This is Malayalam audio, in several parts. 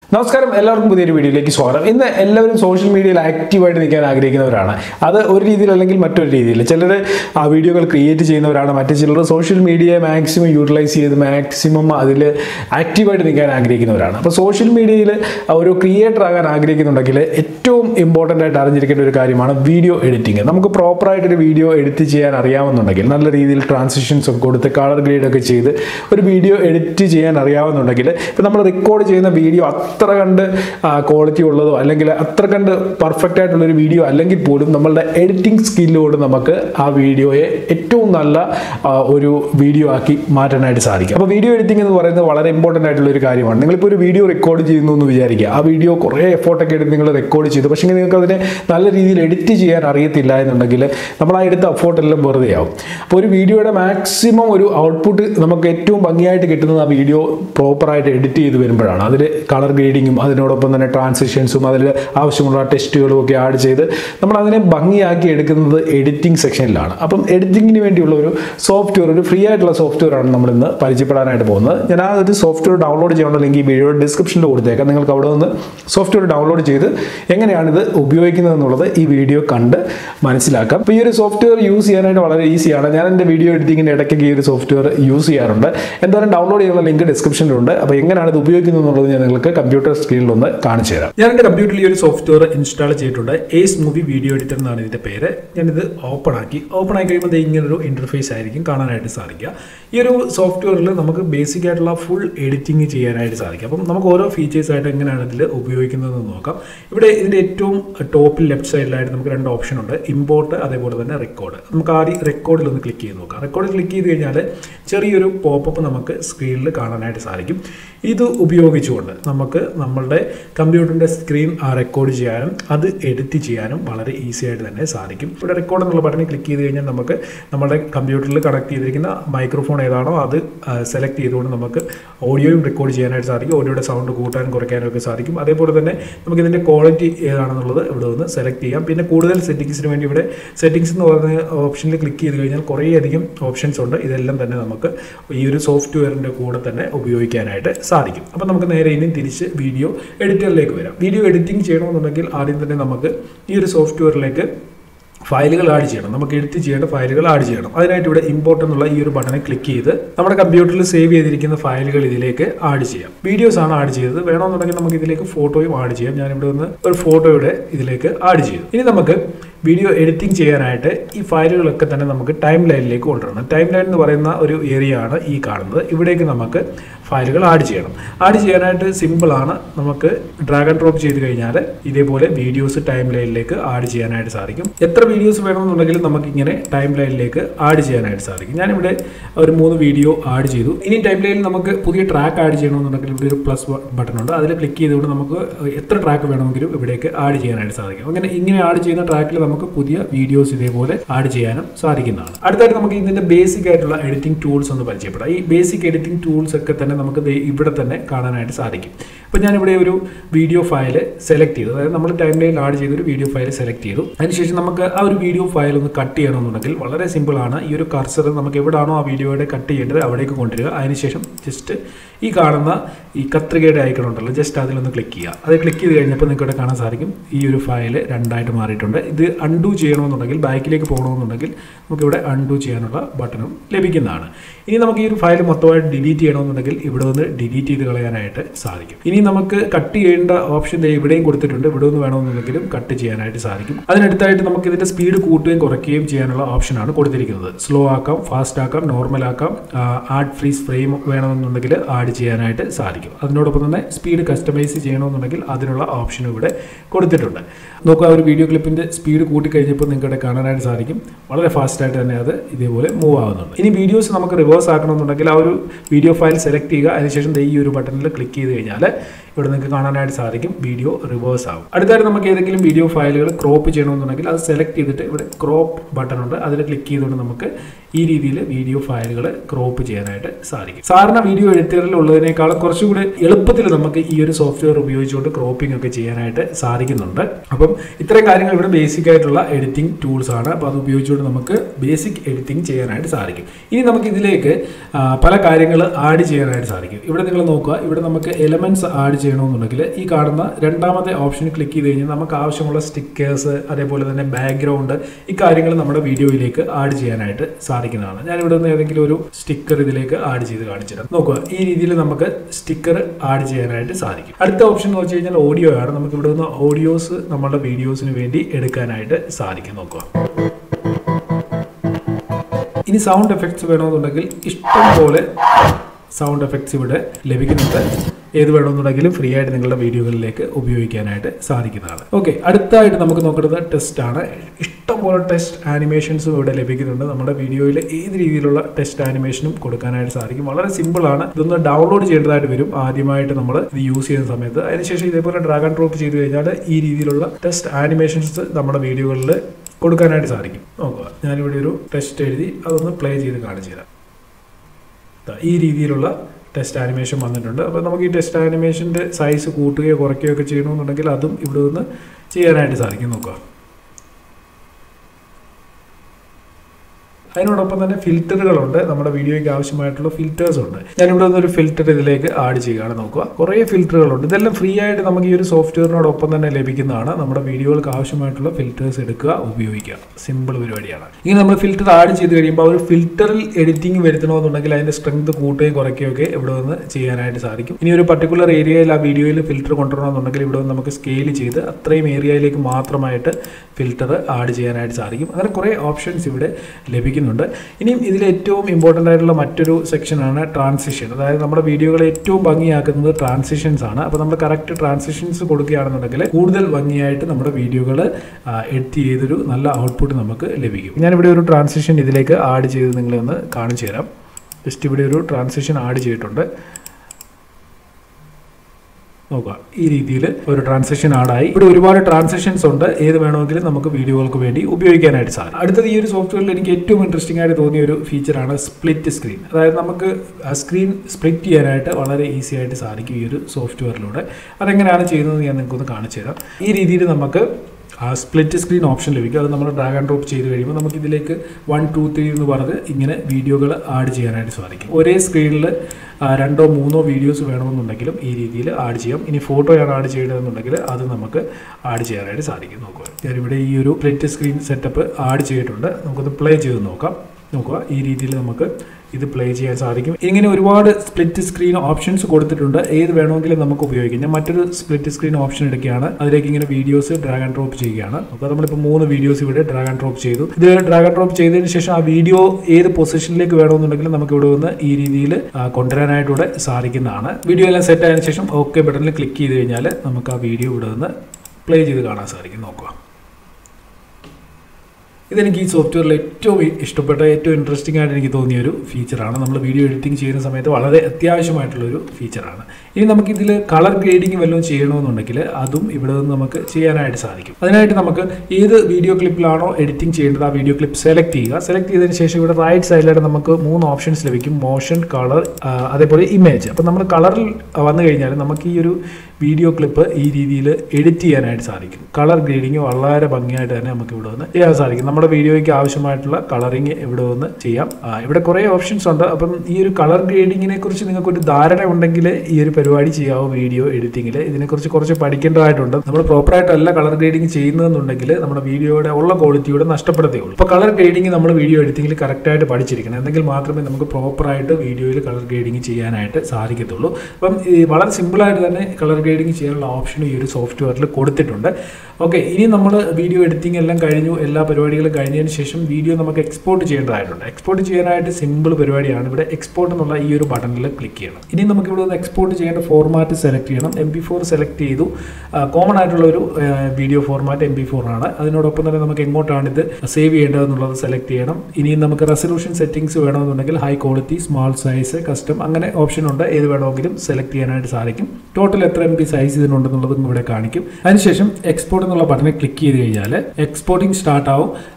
നമസ്കാരം എല്ലാവർക്കും പുതിയൊരു വീഡിയോയിലേക്ക് സ്വാഗതം ഇന്ന് എല്ലാവരും സോഷ്യൽ മീഡിയയിൽ ആക്റ്റീവായിട്ട് നിൽക്കാൻ ആഗ്രഹിക്കുന്നവരാണ് അത് ഒരു രീതിയിൽ അല്ലെങ്കിൽ മറ്റൊരു രീതിയിൽ ചിലർ ആ വീഡിയോകൾ ക്രിയേറ്റ് ചെയ്യുന്നവരാണ് മറ്റു ചിലർ സോഷ്യൽ മീഡിയയെ മാക്സിമം യൂട്ടിലൈസ് ചെയ്ത് മാക്സിമം അതിൽ ആക്റ്റീവായിട്ട് നിൽക്കാൻ ആഗ്രഹിക്കുന്നവരാണ് അപ്പോൾ സോഷ്യൽ മീഡിയയിൽ ഒരു ക്രിയേറ്റർ ആകാൻ ആഗ്രഹിക്കുന്നുണ്ടെങ്കിൽ ഏറ്റവും ഇമ്പോർട്ടൻ്റ് ആയിട്ട് അറിഞ്ഞിരിക്കേണ്ട ഒരു കാര്യമാണ് വീഡിയോ എഡിറ്റിംഗ് നമുക്ക് പ്രോപ്പറായിട്ടൊരു വീഡിയോ എഡിറ്റ് ചെയ്യാൻ അറിയാവുന്നുണ്ടെങ്കിൽ നല്ല രീതിയിൽ ട്രാൻസിഷൻസ് ഒക്കെ കൊടുത്ത് കളർ ഗ്രേഡ് ഒക്കെ ചെയ്ത് ഒരു വീഡിയോ എഡിറ്റ് ചെയ്യാൻ അറിയാവുന്നുണ്ടെങ്കിൽ ഇപ്പോൾ നമ്മൾ റെക്കോർഡ് ചെയ്യുന്ന വീഡിയോ അത്ര കണ്ട് ക്വാളിറ്റി ഉള്ളതോ അല്ലെങ്കിൽ അത്ര കണ്ട് പെർഫെക്റ്റ് ആയിട്ടുള്ളൊരു വീഡിയോ അല്ലെങ്കിൽ പോലും നമ്മളുടെ എഡിറ്റിംഗ് സ്കില്ലോട് നമുക്ക് ആ വീഡിയോയെ ഏറ്റവും നല്ല ആ, ഒരു വീഡിയോ ആക്കി മാറ്റാനായിട്ട് സാധിക്കും അപ്പോൾ വീഡിയോ എഡിറ്റിംഗ് എന്ന് പറയുന്നത് വളരെ ഇമ്പോർട്ടൻ്റ് ആയിട്ടുള്ള ഒരു കാര്യമാണ് നിങ്ങളിപ്പോൾ ഒരു വീഡിയോ റെക്കോർഡ് ചെയ്യുന്നു എന്ന് വിചാരിക്കുക ആ വീഡിയോ കുറേ എഫോർട്ടൊക്കെ എടുത്ത് നിങ്ങൾ റെക്കോർഡ് ചെയ്തു പക്ഷേ നിങ്ങൾക്ക് അതിനെ നല്ല രീതിയിൽ എഡിറ്റ് ചെയ്യാൻ അറിയത്തില്ല എന്നുണ്ടെങ്കിൽ നമ്മൾ ആ എടുത്ത എഫോർട്ടെല്ലാം വെറുതെ ആവും അപ്പോൾ ഒരു വീഡിയോയുടെ മാക്സിമം ഒരു ഔട്ട്പുട്ട് നമുക്ക് ഏറ്റവും ഭംഗിയായിട്ട് കിട്ടുന്നത് ആ വീഡിയോ പ്രോപ്പറായിട്ട് എഡിറ്റ് ചെയ്ത് വരുമ്പോഴാണ് അതിൽ കളർ ഗ്രേഡിങ്ങും അതിനോടൊപ്പം തന്നെ ട്രാൻസിഷൻസും അതിൽ ആവശ്യമുള്ള ടെസ്റ്റുകളും ഒക്കെ ആഡ് ചെയ്ത് നമ്മൾ അതിനെ ഭംഗിയാക്കി എടുക്കുന്നത് എഡിറ്റിംഗ് സെക്ഷനിലാണ് അപ്പം എഡിറ്റിങ്ങിന് വേണ്ടിയുള്ള ഒരു സോഫ്റ്റ്വെയർ ഒരു ഫ്രീ ആയിട്ടുള്ള സോഫ്റ്റ്വെയർ ആണ് നമ്മൾ ഇന്ന് പരിചയപ്പെടാനായിട്ട് പോകുന്നത് ഞാൻ ആ ഒരു സോഫ്റ്റ്വെയർ ഡൗൺലോഡ് ചെയ്യാനുള്ള ലിങ്ക് ഈ വീഡിയോയുടെ ഡിസ്ക്രിപ്ഷനിൽ കൊടുത്തേക്കാം നിങ്ങൾക്ക് അവിടെ നിന്ന് സോഫ്റ്റ്വെയർ ഡൗൺലോഡ് ചെയ്ത് എങ്ങനെയാണ് ഇത് ഉപയോഗിക്കുന്നത് എന്നുള്ളത് ഈ വീഡിയോ കണ്ട് മനസ്സിലാക്കാം അപ്പോൾ ഈ ഒരു സോഫ്റ്റ്വെയർ യൂസ് ചെയ്യാനായിട്ട് വളരെ ഈസിയാണ് ഞാൻ എൻ്റെ വീഡിയോ എഡിറ്റിങ്ങിൻ്റെ ഇടയ്ക്കൊക്കെ ഈ ഒരു സോഫ്റ്റ്വെയർ യൂസ് ചെയ്യാറുണ്ട് എന്തായാലും ഡൗൺലോഡ് ചെയ്യാനുള്ള ലിങ്ക് ഡിസ്ക്രിപ്ഷനിലുണ്ട് അപ്പോൾ എങ്ങനെയാണ് ഇത് ഉപയോഗിക്കുന്നത് എന്നുള്ളത് ഞാൻ നിങ്ങൾക്ക് കമ്പ്യൂട്ടർ സ്ക്രീനിൽ ഒന്ന് കാണിച്ചു തരാം ഞാൻ എൻ്റെ കമ്പ്യൂട്ടറിൽ ഈ ഒരു സോഫ്റ്റ്വെയർ ഇൻസ്റ്റാൾ ചെയ്തിട്ടുണ്ട് ഏസ് മൂവി വീഡിയോ എഡിറ്റർ എന്നാണ് ഇതിൻ്റെ പേര് ഞാനിത് ഓപ്പൺ ആക്കി ഓപ്പൺ ആക്കി കഴിയുമ്പോൾ ദേ ഇങ്ങനൊരു ഇൻ്റർഫേസ് ആയിരിക്കും കാണാനായിട്ട് സാധിക്കുക ഈ ഒരു സോഫ്റ്റ്വെയറിൽ നമുക്ക് ബേസിക് ആയിട്ടുള്ള ഫുൾ എഡിറ്റിംഗ് ചെയ്യാനായിട്ട് സാധിക്കും അപ്പം നമുക്ക് ഓരോ ഫീച്ചേഴ്സ് ആയിട്ട് എങ്ങനെയാണ് ഇതിൽ ഉപയോഗിക്കുന്നതെന്ന് നോക്കാം ഇവിടെ ഇതിൻ്റെ ഏറ്റവും ടോപ്പിൽ ലെഫ്റ്റ് സൈഡിലായിട്ട് നമുക്ക് രണ്ട് ഓപ്ഷൻ ഉണ്ട് ഇമ്പോർട്ട് അതേപോലെ തന്നെ റെക്കോർഡ് നമുക്ക് ആദ്യം റെക്കോർഡിൽ ഒന്ന് ക്ലിക്ക് ചെയ്ത് നോക്കാം റെക്കോർഡിൽ ക്ലിക്ക് ചെയ്ത് കഴിഞ്ഞാൽ ചെറിയൊരു പോപ്പപ്പ് നമുക്ക് സ്ക്രീനിൽ കാണാനായിട്ട് സാധിക്കും ഇത് ഉപയോഗിച്ചുകൊണ്ട് നമുക്ക് നമ്മളുടെ കമ്പ്യൂട്ടറിൻ്റെ സ്ക്രീൻ റെക്കോർഡ് ചെയ്യാനും അത് എഡിറ്റ് ചെയ്യാനും വളരെ ഈസി ആയിട്ട് തന്നെ സാധിക്കും ഇവിടെ റെക്കോർഡ് എന്നുള്ള ബട്ടണിൽ ക്ലിക്ക് ചെയ്ത് കഴിഞ്ഞാൽ നമുക്ക് നമ്മുടെ കമ്പ്യൂട്ടറിൽ കണക്ട് ചെയ്തിരിക്കുന്ന മൈക്രോഫോൺ ഏതാണോ അത് സെലക്ട് ചെയ്തുകൊണ്ട് നമുക്ക് ഓഡിയോയും റെക്കോർഡ് ചെയ്യാനായിട്ട് സാധിക്കും ഓഡിയോയുടെ സൗണ്ട് കൂട്ടാനും കുറയ്ക്കാനും ഒക്കെ സാധിക്കും അതേപോലെ തന്നെ നമുക്ക് ഇതിൻ്റെ ക്വാളിറ്റി ഏതാണെന്നുള്ളത് ഇവിടെ നിന്ന് സെലക്ട് ചെയ്യാം പിന്നെ കൂടുതൽ സെറ്റിങ്സിന് വേണ്ടി ഇവിടെ സെറ്റിങ്സ് എന്ന് പറയുന്ന ഓപ്ഷനിൽ ക്ലിക്ക് ചെയ്ത് കഴിഞ്ഞാൽ കുറേയധികം ഓപ്ഷൻസ് ഉണ്ട് ഇതെല്ലാം തന്നെ നമുക്ക് ഈ ഒരു സോഫ്റ്റ്വെയറിൻ്റെ കൂടെ തന്നെ ഉപയോഗിക്കാനായിട്ട് സാധിക്കും അപ്പോൾ നമുക്ക് നേരെ ഇനി തിരിച്ച് വീഡിയോ എഡിറ്ററിലേക്ക് വരാം വീഡിയോ എഡിറ്റിംഗ് ചെയ്യണമെന്നുണ്ടെങ്കിൽ ആദ്യം തന്നെ നമുക്ക് ഈ ഒരു സോഫ്റ്റ്വെയറിലേക്ക് ഫയലുകൾ ആഡ് ചെയ്യണം നമുക്ക് എഡിറ്റ് ചെയ്യേണ്ട ഫയലുകൾ ആഡ് ചെയ്യണം അതിനായിട്ട് ഇവിടെ ഇമ്പോർട്ട് എന്നുള്ള ഈ ഒരു ബട്ടണിൽ ക്ലിക്ക് ചെയ്ത് നമ്മുടെ കമ്പ്യൂട്ടറിൽ സേവ് ചെയ്തിരിക്കുന്ന ഫയലുകൾ ഇതിലേക്ക് ആഡ് ചെയ്യാം വീഡിയോസ് ആണ് ആഡ് ചെയ്തത് വേണമെന്നുണ്ടെങ്കിൽ നമുക്ക് ഇതിലേക്ക് ഫോട്ടോയും ആഡ് ചെയ്യാം ഞാൻ ഇവിടെ നിന്ന് ഒരു ഫോട്ടോയുടെ ഇതിലേക്ക് ആഡ് ചെയ്തു ഇനി നമുക്ക് വീഡിയോ എഡിറ്റിംഗ് ചെയ്യാനായിട്ട് ഈ ഫയലുകളൊക്കെ തന്നെ നമുക്ക് ടൈം ലൈനിലേക്ക് കൊണ്ടുവരണം ടൈം ലൈൻ എന്ന് പറയുന്ന ഒരു ഏരിയ ആണ് ഈ കാണുന്നത് ഇവിടേക്ക് നമുക്ക് ഫയലുകൾ ആഡ് ചെയ്യണം ആഡ് ചെയ്യാനായിട്ട് സിമ്പിളാണ് നമുക്ക് ഡ്രാഗ് ആൻഡ് ഡ്രോപ്പ് ചെയ്ത് കഴിഞ്ഞാൽ ഇതേപോലെ വീഡിയോസ് ടൈം ലൈനിലേക്ക് ആഡ് ചെയ്യാനായിട്ട് സാധിക്കും എത്ര വീഡിയോസ് വേണമെന്നുണ്ടെങ്കിലും നമുക്ക് ഇങ്ങനെ ടൈം ലൈനിലേക്ക് ആഡ് ചെയ്യാനായിട്ട് സാധിക്കും ഞാനിവിടെ ഒരു മൂന്ന് വീഡിയോ ആഡ് ചെയ്തു ഇനി ടൈം ലൈനിൽ നമുക്ക് പുതിയ ട്രാക്ക് ആഡ് ചെയ്യണമെന്നുണ്ടെങ്കിൽ ഇവിടെ ഒരു പ്ലസ് ബട്ടൺ ഉണ്ട് അതിൽ ക്ലിക്ക് ചെയ്തുകൊണ്ട് നമുക്ക് എത്ര ട്രാക്ക് വേണമെങ്കിലും ഇവിടേക്ക് ആഡ് ചെയ്യാനായിട്ട് സാധിക്കും അങ്ങനെ ഇങ്ങനെ ആഡ് ചെയ്യുന്ന ട്രാക്കിൽ നമുക്ക് പുതിയ വീഡിയോസ് ഇതേപോലെ ആഡ് ചെയ്യാനും സാധിക്കുന്നതാണ് അടുത്തായിട്ട് നമുക്ക് ഇതിന്റെ ബേസിക് ആയിട്ടുള്ള എഡിറ്റിംഗ് ടൂൾസ് ഒന്ന് പരിചയപ്പെടാം ഈ ബേസിക് എഡിറ്റിംഗ് ടൂൾസ് ഒക്കെ തന്നെ നമുക്ക് ദേ ഇവിടെ തന്നെ കാണാനായിട്ട് സാധിക്കും അപ്പോൾ ഞാനിവിടെ ഒരു വീഡിയോ ഫയൽ സെലക്ട് ചെയ്തു അതായത് നമ്മൾ ടൈം ലൈനിൽ ആഡ് ചെയ്ത ഒരു വീഡിയോ ഫയൽ സെലക്ട് ചെയ്തു അതിനുശേഷം നമുക്ക് ആ ഒരു വീഡിയോ ഫയൽ ഒന്ന് കട്ട് ചെയ്യണമെന്നുണ്ടെങ്കിൽ വളരെ സിമ്പിൾ ആണ് ഈ ഒരു കർസർ നമുക്ക് എവിടാണോ ആ വീഡിയോയുടെ കട്ട് ചെയ്യേണ്ടത് അവിടേക്ക് കൊണ്ടുവരിക അതിനുശേഷം ജസ്റ്റ് ഈ കാണുന്ന ഈ കത്രികയുടെ ഐക്കൺ ഉണ്ടല്ലോ ജസ്റ്റ് അതിലൊന്ന് ക്ലിക്ക് ചെയ്യുക അത് ക്ലിക്ക് ചെയ്ത് കഴിഞ്ഞപ്പോൾ നിങ്ങൾക്ക് ഇവിടെ കാണാൻ സാധിക്കും ഈ ഒരു ഫയൽ രണ്ടായിട്ട് മാറിയിട്ടുണ്ട് ഇത് അൺഡു ചെയ്യണമെന്നുണ്ടെങ്കിൽ ബാക്കിലേക്ക് പോകണമെന്നുണ്ടെങ്കിൽ നമുക്കിവിടെ അൺഡു ചെയ്യാനുള്ള ബട്ടണും ലഭിക്കുന്നതാണ് ഇനി നമുക്ക് ഈ ഒരു ഫയൽ മൊത്തമായിട്ട് ഡിലീറ്റ് ചെയ്യണമെന്നുണ്ടെങ്കിൽ ഇവിടെ നിന്ന് ഡിലീറ്റ് ചെയ്ത് കളയാനായിട്ട് സാധിക്കും ഇനി നമുക്ക് കട്ട് ചെയ്യേണ്ട ഓപ്ഷൻ ദേ ഇവിടെയും കൊടുത്തിട്ടുണ്ട് ഇവിടെ നിന്ന് വേണമെന്നുണ്ടെങ്കിലും കട്ട് ചെയ്യാനായിട്ട് സാധിക്കും അതിനടുത്തായിട്ട് നമുക്ക് ഇതിന്റെ സ്പീഡ് കൂട്ടുകയും കുറയ്ക്കുകയും ചെയ്യാനുള്ള ഓപ്ഷനാണ് കൊടുത്തിരിക്കുന്നത് സ്ലോ ആക്കാം ഫാസ്റ്റ് ആക്കാം നോർമൽ ആക്കാം ആഡ് ഫ്രീസ് ഫ്രെയിം വേണമെന്നുണ്ടെങ്കിൽ ആഡ് ചെയ്യാനായിട്ട് സാധിക്കും അതിനോടൊപ്പം തന്നെ സ്പീഡ് കസ്റ്റമൈസ് ചെയ്യണമെന്നുണ്ടെങ്കിൽ അതിനുള്ള ഓപ്ഷനും ഇവിടെ കൊടുത്തിട്ടുണ്ട് നോക്കുക ആ ഒരു വീഡിയോ ക്ലിപ്പിന്റെ സ്പീഡ് കൂട്ടിക്കഴിഞ്ഞപ്പോൾ നിങ്ങൾക്ക് ഇവിടെ കാണാനായിട്ട് സാധിക്കും വളരെ ഫാസ്റ്റ് ആയിട്ട് തന്നെ അത് ഇതേപോലെ മൂവ് ആവുന്നുണ്ട് ഇനി വീഡിയോസ് നമുക്ക് റിവേഴ്സ് ആക്കണമെന്നുണ്ടെങ്കിൽ ആ ഒരു വീഡിയോ ഫയൽ സെലക്ട് ചെയ്യുക അതിനുശേഷം ദേ ഈ ഒരു ബട്ടണിൽ ക്ലിക്ക് ചെയ്ത് കഴിഞ്ഞാൽ ഇവിടെ നിങ്ങൾക്ക് കാണാനായിട്ട് സാധിക്കും വീഡിയോ റിവേഴ്സ് ആവും അടുത്തായിട്ട് നമുക്ക് ഏതെങ്കിലും വീഡിയോ ഫയലുകൾ ക്രോപ്പ് ചെയ്യണമെന്നുണ്ടെങ്കിൽ അത് സെലക്ട് ചെയ്തിട്ട് ഇവിടെ ക്രോപ്പ് ബട്ടൺ ഉണ്ട് അതിൽ ക്ലിക്ക് ചെയ്തുകൊണ്ട് നമുക്ക് ഈ രീതിയിൽ വീഡിയോ ഫയലുകൾ ക്രോപ്പ് ചെയ്യാനായിട്ട് സാധിക്കും സാധാരണ വീഡിയോ എഡിറ്ററിൽ ഉള്ളതിനേക്കാളും കുറച്ചുകൂടി എളുപ്പത്തിൽ നമുക്ക് ഈ ഒരു സോഫ്റ്റ്വെയർ ഉപയോഗിച്ചുകൊണ്ട് ക്രോപ്പിംഗ് ഒക്കെ ചെയ്യാനായിട്ട് സാധിക്കുന്നുണ്ട് അപ്പം ഇത്രയും കാര്യങ്ങൾ ഇവിടെ ബേസിക് ആയിട്ടുള്ള എഡിറ്റിംഗ് ടൂൾസ് ആണ് അപ്പോൾ അത് ഉപയോഗിച്ചുകൊണ്ട് നമുക്ക് ബേസിക് എഡിറ്റിംഗ് ചെയ്യാനായിട്ട് സാധിക്കും ഇനി നമുക്ക് ഇതിലേക്ക് ആ, പല കാര്യങ്ങൾ ആഡ് ചെയ്യാനായിട്ട് സാധിക്കും ഇവിടെ നിങ്ങൾ നോക്കുക ഇവിടെ നമുക്ക് എലമെന്റ്സ് ആഡ് ചെയ്യണമെന്നുണ്ടെങ്കിൽ ഈ കാണുന്ന രണ്ടാമത്തെ ഓപ്ഷൻ ക്ലിക്ക് ചെയ്ത് കഴിഞ്ഞാൽ നമുക്ക് ആവശ്യമുള്ള സ്റ്റിക്കേഴ്സ് അതേപോലെ തന്നെ ബാക്ക്ഗ്രൗണ്ട് ഈ കാര്യങ്ങൾ നമ്മുടെ വീഡിയോയിലേക്ക് ആഡ് ചെയ്യാനായിട്ട് സാധിക്കുന്നതാണ് ഞാൻ ഇവിടെ നിന്ന് ഏതെങ്കിലും ഒരു സ്റ്റിക്കർ ഇതിലേക്ക് ആഡ് ചെയ്ത് കാണിച്ചിടാം നോക്കുക ഈ രീതിയിൽ നമുക്ക് സ്റ്റിക്കർ ആഡ് ചെയ്യാനായിട്ട് സാധിക്കും അടുത്ത ഓപ്ഷൻ എന്ന് വെച്ച് കഴിഞ്ഞാൽ ഓഡിയോ ആണ് നമുക്ക് ഇവിടെ നിന്ന് ഓഡിയോസ് നമ്മുടെ വീഡിയോസിന് വേണ്ടി എടുക്കാനായിട്ട് സാധിക്കും നോക്കുക ഇനി സൗണ്ട് എഫക്ട്സ് വേണമെന്നുണ്ടെങ്കിൽ ഇഷ്ടം പോലെ സൗണ്ട് എഫക്ട്സ് ഇവിടെ ലഭിക്കുന്നുണ്ട് ഏത് വേണമെന്നുണ്ടെങ്കിലും ഫ്രീ ആയിട്ട് നിങ്ങളുടെ വീഡിയോകളിലേക്ക് ഉപയോഗിക്കാനായിട്ട് സാധിക്കുന്നതാണ് ഓക്കെ അടുത്തായിട്ട് നമുക്ക് നോക്കുന്നത് ടെസ്റ്റ് ആണ് ഇഷ്ടംപോലെ ടെസ്റ്റ് ആനിമേഷൻസും ഇവിടെ ലഭിക്കുന്നുണ്ട് നമ്മുടെ വീഡിയോയിൽ ഏത് രീതിയിലുള്ള ടെസ്റ്റ് ആനിമേഷനും കൊടുക്കാനായിട്ട് സാധിക്കും വളരെ സിമ്പിൾ ആണ് ഇതൊന്ന് ഡൗൺലോഡ് ചെയ്യേണ്ടതായിട്ട് വരും ആദ്യമായിട്ട് നമ്മൾ ഇത് യൂസ് ചെയ്യുന്ന സമയത്ത് അതിനുശേഷം ഇതേപോലെ ഡ്രാഗൺ ഡ്രോപ്പ് ചെയ്ത് കഴിഞ്ഞാൽ ഈ രീതിയിലുള്ള ടെസ്റ്റ് ആനിമേഷൻസ് നമ്മുടെ വീഡിയോകളിൽ കൊടുക്കാനായിട്ട് സാധിക്കും നോക്കുക ഞാനിവിടെ ഒരു ടെസ്റ്റ് എഴുതി അതൊന്ന് പ്ലേ ചെയ്ത് കാണിച്ചു തരാം ദാ ഈ രീതിയിലുള്ള ടെസ്റ്റ് ആനിമേഷൻ വന്നിട്ടുണ്ട് അപ്പോൾ നമുക്ക് ഈ ടെസ്റ്റ് ആനിമേഷൻ്റെ സൈസ് കൂട്ടുകയോ കുറയ്ക്കുകയോ ഒക്കെ ചെയ്യണമെന്നുണ്ടെങ്കിൽ അതും ഇവിടെ നിന്ന് ചെയ്യാനായിട്ട് സാധിക്കും നോക്കുക അതിനോടൊപ്പം തന്നെ ഫിൽറ്ററുകളുണ്ട് നമ്മുടെ വീഡിയോയ്ക്ക് ആവശ്യമായിട്ടുള്ള ഫിൽറ്റേഴ്സ് ഉണ്ട് ഞാനിവിടെ നിന്നൊരു ഫിൽറ്റർ ഇതിലേക്ക് ആഡ് ചെയ്യുകയാണ് നോക്കുക കുറേ ഫിൽറ്ററുകളുണ്ട് ഇതെല്ലാം ഫ്രീ ആയിട്ട് നമുക്ക് ഈ ഒരു സോഫ്റ്റ്വെയറിനോടൊപ്പം തന്നെ ലഭിക്കുന്നതാണ് നമ്മുടെ വീഡിയോകൾക്ക് ആവശ്യമായിട്ടുള്ള ഫിൽറ്റേഴ്സ് എടുക്കുക ഉപയോഗിക്കുക സിമ്പിൾ പരിപാടിയാണ് ഇനി നമ്മൾ ഫിൽറ്റർ ആഡ് ചെയ്ത് കഴിയുമ്പോൾ ആ ഒരു ഫിൽറ്ററിൽ എഡിറ്റിംഗ് വരുത്തണമെന്നുണ്ടെങ്കിൽ അതിന്റെ സ്ട്രെങ്ത് കൂട്ടുകയും കുറയ്ക്കുകയും ഒക്കെ ഇവിടെ നിന്ന് ചെയ്യാനായിട്ട് സാധിക്കും ഇനി ഒരു പർട്ടിക്കുലർ ഏരിയയിൽ ആ വീഡിയോയിൽ ഫിൽറ്റർ കൊണ്ടുവരണമെന്നുണ്ടെങ്കിൽ ഇവിടെ നിന്ന് നമുക്ക് സ്കെയിൽ ചെയ്ത് അത്രയും ഏരിയയിലേക്ക് മാത്രമായിട്ട് ഫിൽറ്റർ ആഡ് ചെയ്യാനായിട്ട് സാധിക്കും അങ്ങനെ കുറേ ഓപ്ഷൻസ് ഇവിടെ ലഭിക്കുന്നുണ്ട് ഇനിയും ഇതിൽ ഏറ്റവും ഇമ്പോർട്ടൻ്റ് ആയിട്ടുള്ള മറ്റൊരു സെക്ഷനാണ് ട്രാൻസിഷൻ അതായത് നമ്മുടെ വീഡിയോകളെ ഏറ്റവും ഭംഗിയാക്കുന്നത് ട്രാൻസിഷൻസ് ആണ് അപ്പോൾ നമ്മൾ കറക്റ്റ് ട്രാൻസിഷൻസ് കൊടുക്കുകയാണെന്നുണ്ടെങ്കിൽ കൂടുതൽ ഭംഗിയായിട്ട് നമ്മുടെ വീഡിയോകൾ എഡിറ്റ് ചെയ്തൊരു നല്ല ഔട്ട്പുട്ട് നമുക്ക് ലഭിക്കും ഞാനിവിടെ ഒരു ട്രാൻസിഷൻ ഇതിലേക്ക് ആഡ് ചെയ്ത് നിങ്ങളെ ഒന്ന് കാണിച്ചു തരാം ജസ്റ്റ് ഇവിടെ ഒരു ട്രാൻസിഷൻ ആഡ് ചെയ്തിട്ടുണ്ട് നോക്കുക ഈ രീതിയിൽ ഒരു ട്രാൻസാക്ഷൻ ആഡായി ഇവിടെ ഒരുപാട് ട്രാൻസാക്ഷൻസ് ഉണ്ട് ഏത് വേണമെങ്കിലും നമുക്ക് വീഡിയോകൾക്ക് വേണ്ടി ഉപയോഗിക്കാനായിട്ട് സാധിക്കും അടുത്തത് ഈ ഒരു സോഫ്റ്റ്വെയറിൽ എനിക്ക് ഏറ്റവും ഇൻട്രസ്റ്റിംഗ് ആയിട്ട് തോന്നിയ ഒരു ഫീച്ചറാണ് സ്പ്ലിറ്റ് സ്ക്രീൻ അതായത് നമുക്ക് സ്ക്രീൻ സ്പ്ലിറ്റ് ചെയ്യാനായിട്ട് വളരെ ഈസി ആയിട്ട് സാധിക്കും ഈ ഒരു സോഫ്റ്റ്വെയറിലൂടെ അതെങ്ങനെയാണ് ചെയ്യുന്നത് ഞാൻ നിങ്ങൾക്കൊന്ന് കാണിച്ചു തരാം ഈ രീതിയിൽ നമുക്ക് ആ സ്പ്ലിറ്റ് സ്ക്രീൻ ഓപ്ഷൻ ലഭിക്കും അത് നമ്മൾ ഡ്രാഗ് ആൻഡ് ഡ്രോപ്പ് ചെയ്ത് കഴിയുമ്പോൾ നമുക്ക് ഇതിലേക്ക് വൺ ടു ത്രീ എന്ന് പറഞ്ഞ് ഇങ്ങനെ വീഡിയോകൾ ആഡ് ചെയ്യാനായിട്ട് സാധിക്കും ഒരേ സ്ക്രീനിൽ രണ്ടോ മൂന്നോ വീഡിയോസ് വേണമെന്നുണ്ടെങ്കിലും ഈ രീതിയിൽ ആഡ് ചെയ്യാം ഇനി ഫോട്ടോയാണ് ആഡ് ചെയ്യണമെന്നുണ്ടെങ്കിൽ അത് നമുക്ക് ആഡ് ചെയ്യാനായിട്ട് സാധിക്കും നോക്കുക ഞാനിവിടെ ഈ ഒരു സ്പ്ലിറ്റ് സ്ക്രീൻ സെറ്റപ്പ് ആഡ് ചെയ്തിട്ടുണ്ട് നമുക്കൊന്ന് പ്ലേ ചെയ്ത് നോക്കാം നോക്കുക ഈ രീതിയിൽ നമുക്ക് ഇത് പ്ലേ ചെയ്യാൻ സാധിക്കും ഇങ്ങനെ ഒരുപാട് സ്പ്ലിറ്റ് സ്ക്രീൻ ഓപ്ഷൻസ് കൊടുത്തിട്ടുണ്ട് ഏത് വേണമെങ്കിലും നമുക്ക് ഉപയോഗിക്കാം ഞാൻ മറ്റൊരു സ്പ്ലിറ്റ് സ്ക്രീൻ ഓപ്ഷൻ എടുക്കുകയാണ് അതിലേക്ക് ഇങ്ങനെ വീഡിയോസ് ഡ്രാഗ് ആൻഡ് ഡ്രോപ്പ് ചെയ്യുകയാണ് അപ്പോൾ നമ്മളിപ്പോൾ മൂന്ന് വീഡിയോസ് ഇവിടെ ഡ്രാഗ് ആൻഡ് ഡ്രോപ്പ് ചെയ്തു ഇത് ഡ്രാഗ് ആൻഡ് ഡ്രോപ്പ് ചെയ്തതിന് ശേഷം ആ വീഡിയോ ഏത് പൊസിഷനിലേക്ക് വേണമെന്നുണ്ടെങ്കിൽ നമുക്ക് ഇവിടെ വന്ന് ഈ രീതിയിൽ കൊണ്ടുവരാനായിട്ടൂടെ സാധിക്കുന്നതാണ് വീഡിയോ എല്ലാം സെറ്റ് ആയതിനു ശേഷം ഓക്കെ ബട്ടണിൽ ക്ലിക്ക് ചെയ്ത് കഴിഞ്ഞാൽ നമുക്ക് ആ വീഡിയോ ഇവിടെ നിന്ന് പ്ലേ ചെയ്ത് കാണാൻ സാധിക്കും നോക്കുക ഇതെനിക്ക് ഈ സോഫ്റ്റ്വെയറിൽ ഏറ്റവും ഇഷ്ടപ്പെട്ട ഏറ്റവും ഇൻട്രസ്റ്റിംഗ് ആയിട്ട് എനിക്ക് തോന്നിയ ഒരു ഫീച്ചറാണ് നമ്മൾ വീഡിയോ എഡിറ്റിംഗ് ചെയ്യുന്ന സമയത്ത് വളരെ അത്യാവശ്യമായിട്ടുള്ളൊരു ഫീച്ചറാണ് ഇനി നമുക്ക് ഇതിൽ കളർ ഗ്രേഡിംഗ് വല്ലതും ചെയ്യണമെന്നുണ്ടെങ്കിൽ അതും ഇവിടെ നിന്ന് നമുക്ക് ചെയ്യാനായിട്ട് സാധിക്കും അതിനായിട്ട് നമുക്ക് ഏത് വീഡിയോ ക്ലിപ്പിലാണോ എഡിറ്റിംഗ് ചെയ്യേണ്ടത് ആ വീഡിയോ ക്ലിപ്പ് സെലക്ട് ചെയ്യുക സെലക്ട് ചെയ്തതിന് ശേഷം ഇവിടെ റൈറ്റ് സൈഡിലായിട്ട് നമുക്ക് മൂന്ന് ഓപ്ഷൻസ് ലഭിക്കും മോഷൻ കളർ അതേപോലെ ഇമേജ് അപ്പം നമ്മൾ കളറിൽ വന്നു കഴിഞ്ഞാൽ നമുക്ക് ഈ ഒരു വീഡിയോ ക്ലിപ്പ് ഈ രീതിയിൽ എഡിറ്റ് ചെയ്യാനായിട്ട് സാധിക്കും കളർ ഗ്രേഡിങ് വളരെ ഭംഗിയായിട്ട് തന്നെ നമുക്ക് ഇവിടെ വന്ന് ചെയ്യാൻ സാധിക്കും നമ്മുടെ വീഡിയോയ്ക്ക് ആവശ്യമായിട്ടുള്ള കളറിങ് ഇവിടെ വന്ന് ചെയ്യാം ആ, ഇവിടെ കുറേ ഓപ്ഷൻസ് ഉണ്ട് അപ്പം ഈ ഒരു കളർ ഗ്രേഡിങ്ങിനെ കുറിച്ച് നിങ്ങൾക്ക് ഒരു ധാരണ ഉണ്ടെങ്കിൽ ഈ ഒരു പരിപാടി ചെയ്യാവോ വീഡിയോ എഡിറ്റിങ്ങിൽ ഇതിനെക്കുറിച്ച് കുറച്ച് പഠിക്കേണ്ടതായിട്ടുണ്ട് നമ്മൾ പ്രോപ്പറായിട്ടല്ല കളർ ഗ്രേഡിങ് ചെയ്യുന്നതെന്നുണ്ടെങ്കിൽ നമ്മുടെ വീഡിയോയുടെ ഉള്ള ക്വാളിറ്റിയുടെ നഷ്ടപ്പെടുത്തേ ഉള്ളൂ അപ്പോൾ കളർ ഗ്രേഡിങ് നമ്മൾ വീഡിയോ എഡിറ്റിങ്ങിൽ കറക്റ്റായിട്ട് പഠിച്ചിരിക്കണം എന്നെങ്കിൽ മാത്രമേ നമുക്ക് പ്രോപ്പറായിട്ട് വീഡിയോയിൽ കളർ ഗ്രേഡിങ് ചെയ്യാനായിട്ട് സാധിക്കത്തുള്ളൂ അപ്പം ഈ വളരെ സിമ്പിളായിട്ട് തന്നെ കളർ ഗ്രേഡിങ് ചെയ്യാനുള്ള ഓപ്ഷൻ ഈ ഒരു സോഫ്റ്റ്വെയറിൽ കൊടുത്തിട്ടുണ്ട് ഓക്കെ ഇനി നമ്മൾ വീഡിയോ എഡിറ്റിംഗ് എല്ലാം കഴിഞ്ഞു എല്ലാ പരിപാടികളും കഴിഞ്ഞതിന് ശേഷം വീഡിയോ നമുക്ക് എക്സ്പോർട്ട് ചെയ്യേണ്ടതായിട്ടുണ്ട് എക്സ്പോർട്ട് ചെയ്യാനായിട്ട് സിമ്പിൾ പരിപാടിയാണ് ഇവിടെ എക്സ്പോർട്ട് എന്നുള്ള ഈ ഒരു ബട്ടണിൽ ക്ലിക്ക് ചെയ്യണം ഇനി നമുക്ക് ഇവിടെ നിന്ന് എക്സ്പോർട്ട് ചെയ്യേണ്ട ഫോർമാറ്റ് സെലക്ട് ചെയ്യണം എം പി ഫോർ സെലക്ട് ചെയ്തു കോമൺ ആയിട്ടുള്ള ഒരു video format M P four ആണ് അതിനോടൊപ്പം തന്നെ നമുക്ക് എങ്ങോട്ടാണ് ഇത് സേവ് ചെയ്യേണ്ടതെന്നുള്ളത് സെലക്ട് ചെയ്യണം ഇനിയും നമുക്ക് റെസൊല്യൂഷൻ സെറ്റിംഗ്സ് വേണമെന്നുണ്ടെങ്കിൽ high quality small size custom അങ്ങനെ ഓപ്ഷൻ ഉണ്ട് ഏത് വേണമെങ്കിലും സെലക്ട് ചെയ്യാനായിട്ട് സാധിക്കും ടോട്ടൽ എത്ര എം ബി സൈസ് ഇതിനുണ്ടെന്നുള്ളതും ഇവിടെ കാണിക്കും അതിനുശേഷം എക്സ്പോർട്ട് എന്നുള്ള ബട്ടണിൽ ക്ലിക്ക് ചെയ്ത് കഴിഞ്ഞാൽ എക്സ്പോർട്ടിംഗ് സ്റ്റാർട്ട് ആവും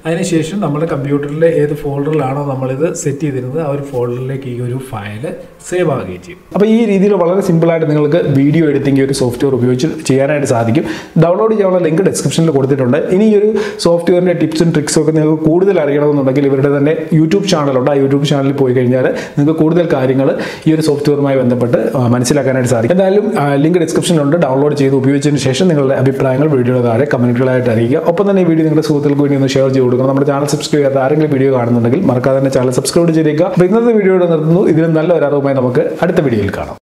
അതിനുശേഷം നമ്മുടെ കമ്പ്യൂട്ടറിലെ ഏത് ഫോൾഡറിലാണോ നമ്മളിത് സെറ്റ് ചെയ്തിരുന്നത് ആ ഒരു ഫോൾഡറിലേക്ക് ഈ ഒരു ഫയൽ സേവ് ആവുകയും ചെയ്യും അപ്പോൾ ഈ രീതിയിൽ വളരെ സിമ്പിളായിട്ട് നിങ്ങൾക്ക് വീഡിയോ എഡിറ്റിംഗ് ഒരു സോഫ്റ്റ്വെയർ ഉപയോഗിച്ച് ചെയ്യാനായിട്ട് സാധിക്കും ഡൗൺലോഡ് ചെയ്യാനുള്ള ലിങ്ക് ഡിസ്ക്രിപ്ഷനിൽ കൊടുത്തിട്ടുണ്ട് ഇനി ഈ ഒരു സോഫ്റ്റ്വെയറിൻ്റെ ടിപ്സും ട്രിക്സും ഒക്കെ നിങ്ങൾക്ക് കൂടുതൽ അറിയണമെന്നുണ്ടെങ്കിൽ ഇവരുടെ തന്നെ യൂട്യൂബ് ചാനലുണ്ട് ആ യൂട്യൂബ് ചാനലിൽ പോയി കഴിഞ്ഞാൽ നിങ്ങൾക്ക് കൂടുതൽ കാര്യങ്ങൾ ഈ ഒരു സോഫ്റ്റ്വെയറുമായി ബന്ധപ്പെട്ട് ആ, മനസ്സിലാക്കാനായിട്ട് സാധിക്കും എന്തായാലും ആ, ലിങ്ക് ഡിസ്ക്രിപ്ഷനിലുണ്ട് ഡൗൺലോഡ് ചെയ്ത് ഉപയോഗിച്ചതിന് ശേഷം നിങ്ങളുടെ അഭിപ്രായങ്ങൾ വീഡിയോയുടെ താഴെ കമൻറ്റുകളായിട്ട് അറിയിക്കുക ഒപ്പം തന്നെ ഈ വീഡിയോ നിങ്ങളുടെ സുഹൃത്തുക്കൾക്ക് വേണ്ടി ഒന്ന് ഷെയർ ചെയ്ത് കൊടുക്കണം നമ്മുടെ ചാനൽ സബ്സ്ക്രൈബ് ചെയ്യാത്ത ആരെങ്കിലും വീഡിയോ കാണുന്നുണ്ടെങ്കിൽ മറക്കാതെ തന്നെ ചാനൽ സബ്സ്ക്രൈബ് ചെയ്തേക്കുക അപ്പോൾ ഇന്നത്തെ വീഡിയോയുടെ നിർത്തുന്നു ഇതിലും നല്ല ഒരു അറിവുമായി നമുക്ക് അടുത്ത വീഡിയോയിൽ കാണാം